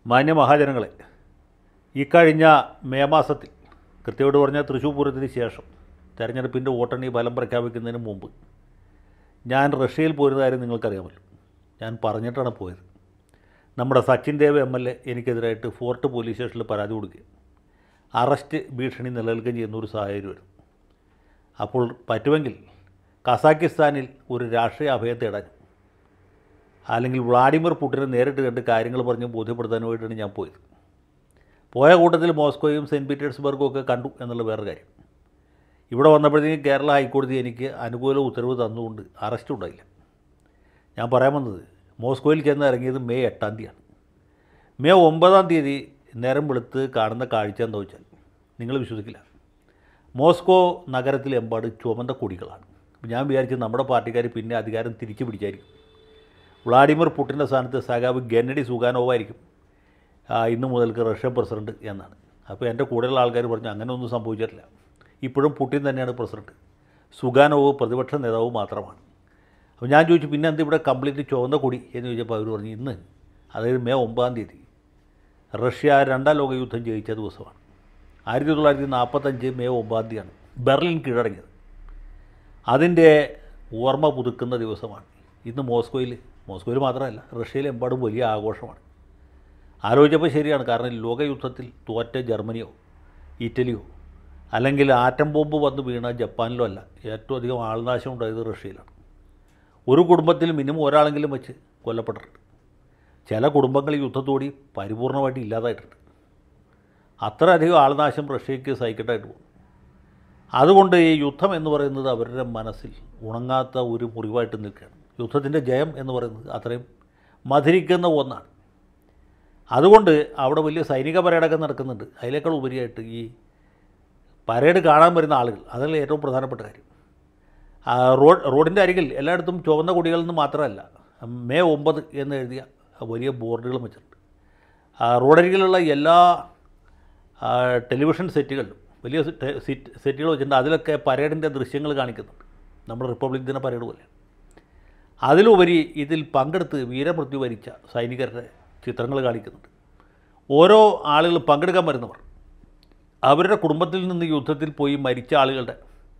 മാന്യ മഹാജനങ്ങളെ ഈ കഴിഞ്ഞ മെയ് മാസത്തിൽ കൃത്യമായിട്ട് പറഞ്ഞാൽ തൃശ്ശൂർ പൂരത്തിന് ശേഷം തെരഞ്ഞെടുപ്പിൻ്റെ വോട്ടെണ്ണി ഫലം പ്രഖ്യാപിക്കുന്നതിന് മുമ്പ് ഞാൻ റഷ്യയിൽ പോയിരുന്ന കാര്യം നിങ്ങൾക്കറിയാമല്ലോ ഞാൻ പറഞ്ഞിട്ടാണ് പോയത് നമ്മുടെ Sachin Dev M L A എനിക്കെതിരായിട്ട് ഫോർട്ട് പോലീസ് സ്റ്റേഷനിൽ പരാതി കൊടുക്കുകയും അറസ്റ്റ് ഭീഷണി നിലനിൽക്കുകയും ചെയ്യുന്ന ഒരു സാഹചര്യം വരും അപ്പോൾ പറ്റുമെങ്കിൽ കസാക്കിസ്ഥാനിൽ ഒരു രാഷ്ട്രീയ അഭയം തേടാൻ അല്ലെങ്കിൽ വ്ളാഡിമിർ പുടിനെ നേരിട്ട് കണ്ട് കാര്യങ്ങൾ പറഞ്ഞ് ബോധ്യപ്പെടുത്താനുമായിട്ടാണ് ഞാൻ പോയത് പോയ കൂട്ടത്തിൽ മോസ്കോയും സെൻറ്റ് പീറ്റേഴ്സ്ബർഗും ഒക്കെ കണ്ടു എന്നുള്ള വേറൊരു കാര്യം ഇവിടെ വന്നപ്പോഴത്തേക്കും കേരള ഹൈക്കോടതി എനിക്ക് അനുകൂല ഉത്തരവ് തന്നുകൊണ്ട് അറസ്റ്റ് ഉണ്ടായില്ല ഞാൻ പറയാൻ വന്നത് മോസ്കോയിൽ ചെന്ന് ഇറങ്ങിയത് മെയ് എട്ടാം തീയതിയാണ് മെയ് ഒമ്പതാം തീയതി നേരം വെളുത്ത് കാണുന്ന കാഴ്ച എന്താ വെച്ചാൽ നിങ്ങൾ വിശ്വസിക്കില്ല മോസ്കോ നഗരത്തിലെമ്പാട് ചുവന്ന കൊടികളാണ് അപ്പോൾ ഞാൻ വിചാരിച്ചു നമ്മുടെ പാർട്ടിക്കാർ പിന്നെ അധികാരം തിരിച്ചു പിടിച്ചായിരിക്കും വ്ളാഡിമിർ പുടിൻ്റെ സ്ഥാനത്ത് സഖാവ് ഗെന്നഡി സുഗാനോവായിരിക്കും ആ, ഇന്ന് മുതൽക്ക് റഷ്യൻ പ്രസിഡന്റ് എന്നാണ് അപ്പോൾ എൻ്റെ കൂടെയുള്ള ആൾക്കാർ പറഞ്ഞു അങ്ങനെ ഒന്നും സംഭവിച്ചിട്ടില്ല ഇപ്പോഴും പുടിൻ തന്നെയാണ് പ്രസിഡന്റ് സുഗാനോവ് പ്രതിപക്ഷ നേതാവ് മാത്രമാണ് അപ്പോൾ ഞാൻ ചോദിച്ചു പിന്നെ എന്ത് ഇവിടെ കംപ്ലീറ്റ് ചുവന്ന കൊടി എന്ന് ചോദിച്ചപ്പോൾ അവർ പറഞ്ഞു ഇന്ന് അതായത് മെയ് ഒമ്പതാം തീയതി റഷ്യ രണ്ടാം ലോക യുദ്ധം ജയിച്ച ദിവസമാണ് ആയിരത്തി തൊള്ളായിരത്തി നാൽപ്പത്തഞ്ച് മെയ് ഒമ്പതാം തീയതിയാണ് ബെർലിൻ കീഴടങ്ങിയത് അതിൻ്റെ ഓർമ്മ പുതുക്കുന്ന ദിവസമാണ് ഇന്ന് മോസ്കോയിൽ മോസ്കോയിൽ മാത്രമല്ല റഷ്യയിലെമ്പാടും വലിയ ആഘോഷമാണ് ആലോചിച്ചപ്പോൾ ശരിയാണ് കാരണം ലോകയുദ്ധത്തിൽ തോറ്റ ജർമ്മനിയോ ഇറ്റലിയോ അല്ലെങ്കിൽ ആറ്റം ബോംബ് വന്ന് വീണ ജപ്പാനിലോ അല്ല ഏറ്റവും അധികം ആൾനാശം ഉണ്ടായത് റഷ്യയിലാണ് ഒരു കുടുംബത്തിൽ മിനിമം ഒരാളെങ്കിലും വെച്ച് കൊല്ലപ്പെട്ടിട്ടുണ്ട് ചില കുടുംബങ്ങൾ ഈ യുദ്ധത്തോടി പരിപൂർണമായിട്ട് ഇല്ലാതായിട്ടുണ്ട് അത്രയധികം ആൾനാശം റഷ്യയ്ക്ക് സഹിക്കട്ടായിട്ട് പോകും അതുകൊണ്ട് ഈ യുദ്ധം എന്ന് പറയുന്നത് അവരുടെ മനസ്സിൽ ഉണങ്ങാത്ത ഒരു മുറിവായിട്ട് നിൽക്കുകയാണ് യുദ്ധത്തിൻ്റെ ജയം എന്ന് പറയുന്നത് അത്രയും മധുരിക്കുന്ന ഒന്നാണ് അതുകൊണ്ട് അവിടെ വലിയ സൈനിക പരേഡൊക്കെ നടക്കുന്നുണ്ട് അതിനേക്കാൾ ഉപരിയായിട്ട് ഈ പരേഡ് കാണാൻ വരുന്ന ആളുകൾ അതല്ല ഏറ്റവും പ്രധാനപ്പെട്ട കാര്യം ആ റോഡ് റോഡിൻ്റെ അരികിൽ എല്ലായിടത്തും ചുവന്ന കൊടികളിൽ നിന്ന് മാത്രമല്ല മെയ് ഒമ്പത് എന്ന് എഴുതിയ വലിയ ബോർഡുകളും വെച്ചിട്ടുണ്ട് ആ റോഡരികിലുള്ള എല്ലാ ആ, ടെലിവിഷൻ സെറ്റുകളിലും വലിയ സെ- ടെ- സിറ്റ് സെറ്റുകൾ വെച്ചിട്ടുണ്ട് അതിലൊക്കെ പരേഡിൻ്റെ ദൃശ്യങ്ങൾ കാണിക്കുന്നുണ്ട് നമ്മുടെ റിപ്പബ്ലിക് ദിന പരേഡ് പോലെ അതിലുപരി ഇതിൽ പങ്കെടുത്ത് വീരമൃത്യു വരിച്ച സൈനികരുടെ ചിത്രങ്ങൾ കാണിക്കുന്നുണ്ട് ഓരോ ആളുകൾ പങ്കെടുക്കാൻ വരുന്നവർ അവരുടെ കുടുംബത്തിൽ നിന്ന് യുദ്ധത്തിൽ പോയി മരിച്ച ആളുകളുടെ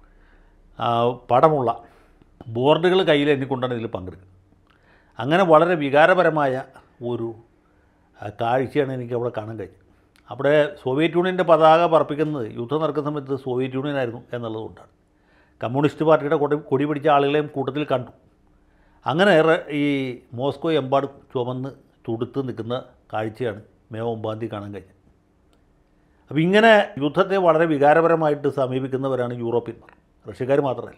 ആ, പടമുള്ള ബോർഡുകൾ കയ്യിൽ എണ്ണിക്കൊണ്ടാണ് ഇതിൽ പങ്കെടുക്കുന്നത് അങ്ങനെ വളരെ വികാരപരമായ ഒരു ആ, കാഴ്ചയാണ് എനിക്ക് അവിടെ കാണാൻ കഴിഞ്ഞത് അവിടെ സോവിയറ്റ് യൂണിയൻ്റെ പതാക പറപ്പിക്കുന്നത് യുദ്ധം നടക്കുന്ന സമയത്ത് സോവിയറ്റ് യൂണിയൻ ആയിരുന്നു എന്നുള്ളതുകൊണ്ടാണ് കമ്മ്യൂണിസ്റ്റ് പാർട്ടിയുടെ കൊടി കൊടി പിടിച്ച ആളുകളെയും കൂട്ടത്തിൽ കണ്ടു അങ്ങനെ ഏറെ ഈ മോസ്കോ എമ്പാടും ചുമന്ന് തുടുത്ത് നിൽക്കുന്ന കാഴ്ചയാണ് മെയ് ഒമ്പതാം തീയതി കാണാൻ കഴിഞ്ഞത് അപ്പോൾ ഇങ്ങനെ യുദ്ധത്തെ വളരെ വികാരപരമായിട്ട് സമീപിക്കുന്നവരാണ് യൂറോപ്യന്മാർ റഷ്യക്കാർ മാത്രമല്ല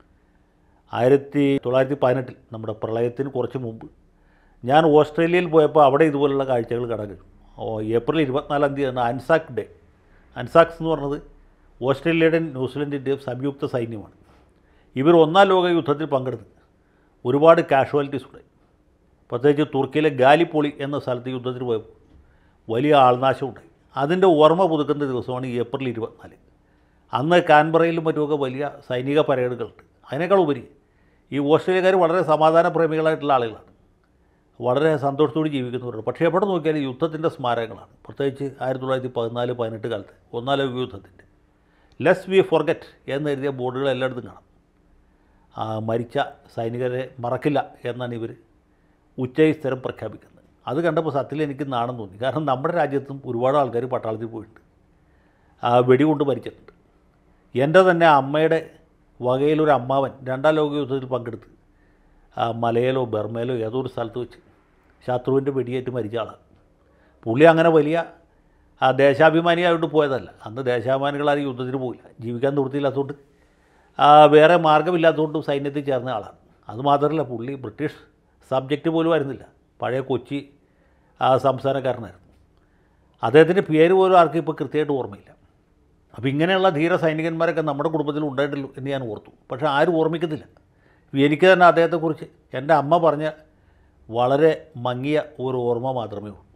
ആയിരത്തി തൊള്ളായിരത്തി പതിനെട്ടിൽ നമ്മുടെ പ്രളയത്തിന് കുറച്ച് മുമ്പ് ഞാൻ ഓസ്ട്രേലിയയിൽ പോയപ്പോൾ അവിടെ ഇതുപോലുള്ള കാഴ്ചകൾ കാണാൻ കഴിയും ഓ ഏപ്രിൽ ഇരുപത്തിനാലാം തീയതിയാണ് അൻസാക് ഡേ അൻസാക്സ് എന്ന് പറഞ്ഞത് ഓസ്ട്രേലിയയുടെയും ന്യൂസിലൻഡിൻ്റെയും സംയുക്ത സൈന്യമാണ് ഇവർ ഒന്നാം ലോക യുദ്ധത്തിൽ പങ്കെടുത്ത് ഒരുപാട് കാഷ്വാലിറ്റീസ് ഉണ്ടായി പ്രത്യേകിച്ച് തുർക്കിയിലെ ഗാലിപ്പൊളി എന്ന സ്ഥലത്ത് യുദ്ധത്തിന് പോയപ്പോൾ വലിയ ആൾനാശം ഉണ്ടായി അതിൻ്റെ ഓർമ്മ പുതുക്കുന്ന ദിവസമാണ് ഈ ഏപ്രിൽ ഇരുപത്തിനാല് അന്ന് കാൻബറയിലും മറ്റുമൊക്കെ വലിയ സൈനിക പരേഡുകളുണ്ട് അതിനേക്കാൾ ഉപരി ഈ ഓസ്ട്രേലിയക്കാർ വളരെ സമാധാന പ്രേമികളായിട്ടുള്ള ആളുകളാണ് വളരെ സന്തോഷത്തോടെ ജീവിക്കുന്നവരാണ് പക്ഷേ എവിടെ നോക്കിയാലും യുദ്ധത്തിൻ്റെ സ്മാരകങ്ങളാണ് പ്രത്യേകിച്ച് ആയിരത്തി തൊള്ളായിരത്തി പതിനാല് പതിനെട്ട് കാലത്ത് ഒന്നാം ലോക യുദ്ധത്തിൻ്റെ ലെസ് വി ഫോർഗറ്റ് എന്ന് എഴുതിയ ബോർഡുകൾ എല്ലായിടത്തും കാണാം ആ, മരിച്ച സൈനികരെ മറക്കില്ല എന്നാണ് ഇവർ ഉച്ചയി സ്ഥിരം പ്രഖ്യാപിക്കുന്നത് അത് കണ്ടപ്പോൾ സത്യത്തിൽ എനിക്ക് നാണം തോന്നി കാരണം നമ്മുടെ രാജ്യത്തും ഒരുപാട് ആൾക്കാർ പട്ടാളത്തിൽ പോയിട്ടുണ്ട് ആ വെടികൊണ്ട് മരിച്ചിട്ടുണ്ട് എൻ്റെ തന്നെ അമ്മയുടെ വകയിലൊരു അമ്മാവൻ രണ്ടാം ലോക യുദ്ധത്തിൽ പങ്കെടുത്ത് ആ മലയിലോ ബർമയിലോ ഏതോ ഒരു സ്ഥലത്ത് വെച്ച് ശത്രുവിൻ്റെ വെടിയേറ്റ് മരിച്ച ആളാണ് പുള്ളി അങ്ങനെ വലിയ ആ ദേശാഭിമാനിയായിട്ട് പോയതല്ല അന്ന് ദേശാഭിമാനികളാരും യുദ്ധത്തിന് പോയില്ല ജീവിക്കാൻ നിവൃത്തിയില്ലാത്തതുകൊണ്ട് ആ, വേറെ മാർഗമില്ലാത്തതുകൊണ്ട് സൈന്യത്തിൽ ചേർന്ന ആളാണ് അതുമാത്രമല്ല പുള്ളി ബ്രിട്ടീഷ് സബ്ജക്റ്റ് പോലും ആയിരുന്നില്ല പഴയ കൊച്ചി ആ, സംസ്ഥാനക്കാരനായിരുന്നു അദ്ദേഹത്തിൻ്റെ പേര് പോലും ആർക്കും ഇപ്പോൾ കൃത്യമായിട്ട് ഓർമ്മയില്ല അപ്പോൾ ഇങ്ങനെയുള്ള ധീര സൈനികന്മാരൊക്കെ നമ്മുടെ കുടുംബത്തിൽ ഉണ്ടായിട്ടുള്ളൂ എന്ന് ഞാൻ ഓർത്തു പക്ഷേ ആരും ഓർമ്മിക്കുന്നില്ല എനിക്ക് തന്നെ അദ്ദേഹത്തെക്കുറിച്ച് എൻ്റെ അമ്മ പറഞ്ഞ വളരെ മങ്ങിയ ഒരു ഓർമ്മ മാത്രമേ ഉള്ളൂ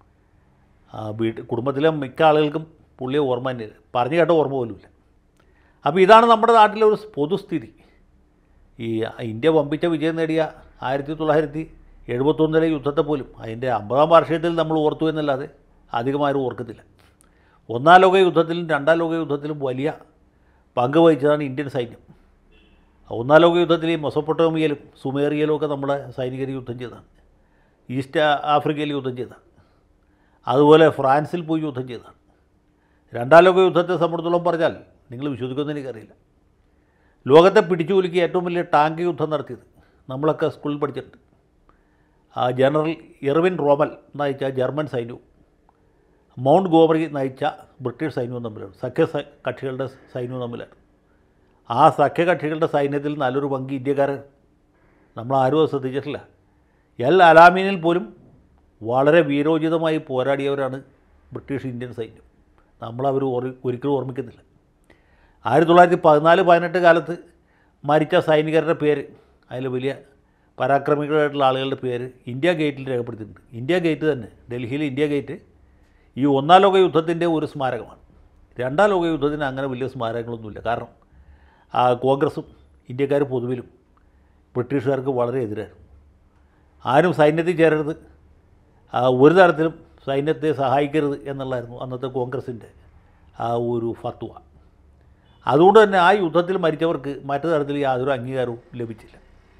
ആ വീട്ട് കുടുംബത്തിലെ മിക്ക ആളുകൾക്കും പുള്ളിയെ ഓർമ്മ തന്നെ പറഞ്ഞു കേട്ട ഓർമ്മ പോലുമില്ല അപ്പോൾ ഇതാണ് നമ്മുടെ നാട്ടിലെ ഒരു പൊതുസ്ഥിതി ഈ ഇന്ത്യ വമ്പിച്ച വിജയം നേടിയ ആയിരത്തി തൊള്ളായിരത്തി എഴുപത്തൊന്നിലെ യുദ്ധത്തെ പോലും അതിൻ്റെ അമ്പതാം വാർഷികത്തിൽ നമ്മൾ ഓർത്തു എന്നല്ലാതെ അധികമാരും ഓർക്കത്തില്ല ഒന്നാം ലോക യുദ്ധത്തിലും രണ്ടാം ലോക യുദ്ധത്തിലും വലിയ പങ്ക് വഹിച്ചതാണ് ഇന്ത്യൻ സൈന്യം ഒന്നാം ലോക യുദ്ധത്തിൽ ഈ മൊസപ്പൊട്ടോമിയയിലും സുമേറിയയിലും ഒക്കെ നമ്മുടെ സൈനികർ യുദ്ധം ചെയ്തതാണ് ഈസ്റ്റ് ആഫ്രിക്കയിൽ യുദ്ധം ചെയ്തതാണ് അതുപോലെ ഫ്രാൻസിൽ പോയി യുദ്ധം ചെയ്തതാണ് രണ്ടാം ലോക യുദ്ധത്തെ സംബന്ധിച്ചോളം പറഞ്ഞാൽ നിങ്ങൾ വിശ്വസിക്കുമെന്ന് എനിക്കറിയില്ല ലോകത്തെ പിടിച്ചു കുലുക്കി ഏറ്റവും വലിയ ടാങ്ക് യുദ്ധം നടത്തിയത് നമ്മളൊക്കെ സ്കൂളിൽ പഠിച്ചിട്ടുണ്ട് ആ ജനറൽ എർവിൻ റോമൽ നയിച്ച ജർമ്മൻ സൈന്യവും മൗണ്ട് ഗോമറി നയിച്ച ബ്രിട്ടീഷ് സൈന്യവും തമ്മിലാണ് സഖ്യ സ- കക്ഷികളുടെ സൈന്യവും തമ്മിലാണ് ആ സഖ്യകക്ഷികളുടെ സൈന്യത്തിൽ നല്ലൊരു പങ്ക് ഇന്ത്യക്കാരൻ നമ്മൾ ആരും അത് ശ്രദ്ധിച്ചിട്ടില്ല എൽ അലാമീനിൽ പോലും വളരെ വീരോചിതമായി പോരാടിയവരാണ് ബ്രിട്ടീഷ് ഇന്ത്യൻ സൈന്യം നമ്മളവർ ഓർ- ഒരിക്കലും ഓർമ്മിക്കുന്നില്ല ആയിരത്തി തൊള്ളായിരത്തി പതിനാല് പതിനെട്ട് കാലത്ത് മരിച്ച സൈനികരുടെ പേര് അതിൽ വലിയ പരാക്രമികളായിട്ടുള്ള ആളുകളുടെ പേര് ഇന്ത്യ ഗേറ്റിൽ രേഖപ്പെടുത്തിയിട്ടുണ്ട് ഇന്ത്യ ഗേറ്റ് തന്നെ ഡൽഹിയിലെ ഇന്ത്യ ഗേറ്റ് ഈ ഒന്നാം ലോക യുദ്ധത്തിൻ്റെ ഒരു സ്മാരകമാണ് രണ്ടാം ലോക യുദ്ധത്തിന് അങ്ങനെ വലിയ സ്മാരകങ്ങളൊന്നുമില്ല കാരണം ആ കോൺഗ്രസും ഇന്ത്യക്കാർ പൊതുവിലും ബ്രിട്ടീഷുകാർക്ക് വളരെ എതിരായിരുന്നു ആരും സൈന്യത്തിൽ ചേരരുത് ആ, ഒരു തരത്തിലും സൈന്യത്തെ സഹായിക്കരുത് എന്നുള്ളായിരുന്നു അന്നത്തെ കോൺഗ്രസിൻ്റെ ആ ഒരു ഫത്വ അതുകൊണ്ട് തന്നെ ആ യുദ്ധത്തിൽ മരിച്ചവർക്ക് മറ്റു തരത്തിൽ യാതൊരു അംഗീകാരവും ലഭിച്ചില്ല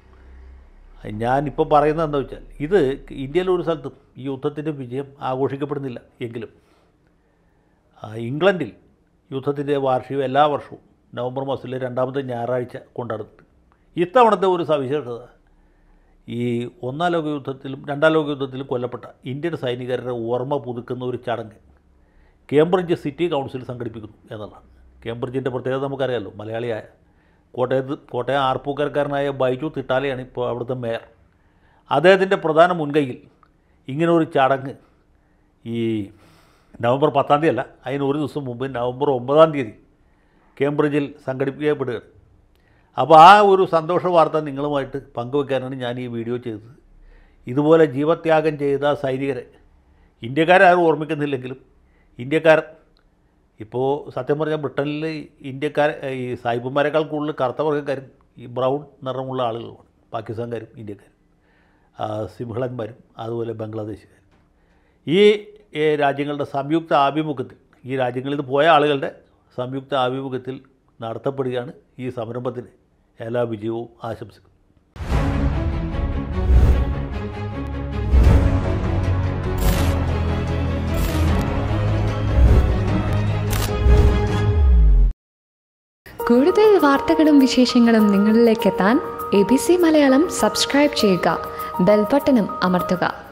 ഞാനിപ്പോൾ പറയുന്നത് എന്താ വെച്ചാൽ ഇത് ഇന്ത്യയിലെ ഒരു സ്ഥലത്തും ഈ യുദ്ധത്തിൻ്റെ വിജയം ആഘോഷിക്കപ്പെടുന്നില്ല എങ്കിലും ആ, ഇംഗ്ലണ്ടിൽ യുദ്ധത്തിൻ്റെ വാർഷികം എല്ലാ വർഷവും നവംബർ മാസത്തിലെ രണ്ടാമത്തെ ഞായറാഴ്ച കൊണ്ടാടുന്നുണ്ട് ഇത്തവണത്തെ ഒരു സവിശേഷത ഈ ഒന്നാം ലോക യുദ്ധത്തിലും രണ്ടാം ലോക യുദ്ധത്തിലും കൊല്ലപ്പെട്ട ഇന്ത്യൻ സൈനികരുടെ ഓർമ്മ പുതുക്കുന്ന ഒരു ചടങ്ങ് കേംബ്രിഡ്ജ് സിറ്റി കൗൺസിൽ സംഘടിപ്പിക്കുന്നു എന്നുള്ളതാണ് കേംബ്രിഡ്ജിൻ്റെ പ്രത്യേകത നമുക്കറിയാമല്ലോ മലയാളിയായ കോട്ടയത്ത് കോട്ടയം ആർപ്പൂക്കരക്കാരനായ ബൈജു തിട്ടാലയാണ് ഇപ്പോൾ അവിടുത്തെ മേയർ അദ്ദേഹത്തിൻ്റെ പ്രധാന മുൻകൈയിൽ ഇങ്ങനെ ഒരു ചടങ്ങ് ഈ നവംബർ പത്താം തീയതി അല്ല അതിന് ഒരു ദിവസം മുമ്പ് നവംബർ ഒമ്പതാം തീയതി കേംബ്രിഡ്ജിൽ സംഘടിപ്പിക്കപ്പെടുകയാണ് അപ്പോൾ ആ ഒരു സന്തോഷ വാർത്ത നിങ്ങളുമായിട്ട് പങ്കുവെക്കാനാണ് ഞാൻ ഈ വീഡിയോ ചെയ്തത് ഇതുപോലെ ജീവത്യാഗം ചെയ്ത സൈനികരെ ഇന്ത്യക്കാരും ഓർമ്മിക്കുന്നില്ലെങ്കിലും ഇന്ത്യക്കാർ ഇപ്പോൾ സത്യം പറഞ്ഞാൽ ബ്രിട്ടനിൽ ഇന്ത്യക്കാർ ഈ സായിപ്പന്മാരെക്കാൾ കൂടുതൽ കറുത്ത വർഗ്ഗക്കാരും ഈ ബ്രൗൺ നിറമുള്ള ആളുകളുമാണ് പാകിസ്ഥാൻകാരും ഇന്ത്യക്കാരും ആ, സിംഹളന്മാരും അതുപോലെ ബംഗ്ലാദേശുകാരും ഈ ഏ, രാജ്യങ്ങളുടെ സംയുക്ത ആഭിമുഖ്യത്തിൽ ഈ രാജ്യങ്ങളിൽ നിന്ന് പോയ ആളുകളുടെ സംയുക്ത ആഭിമുഖ്യത്തിൽ നടത്തപ്പെടുകയാണ് ഈ സംരംഭത്തിന് എല്ലാ വിജയവും ആശംസിക്കുന്നു കൂടുതൽ വാർത്തകളും വിശേഷങ്ങളും നിങ്ങളിലേക്ക് എത്താൻ A B C Malayalam subscribe ചെയ്യുക ബെൽബട്ടനും അമർത്തുക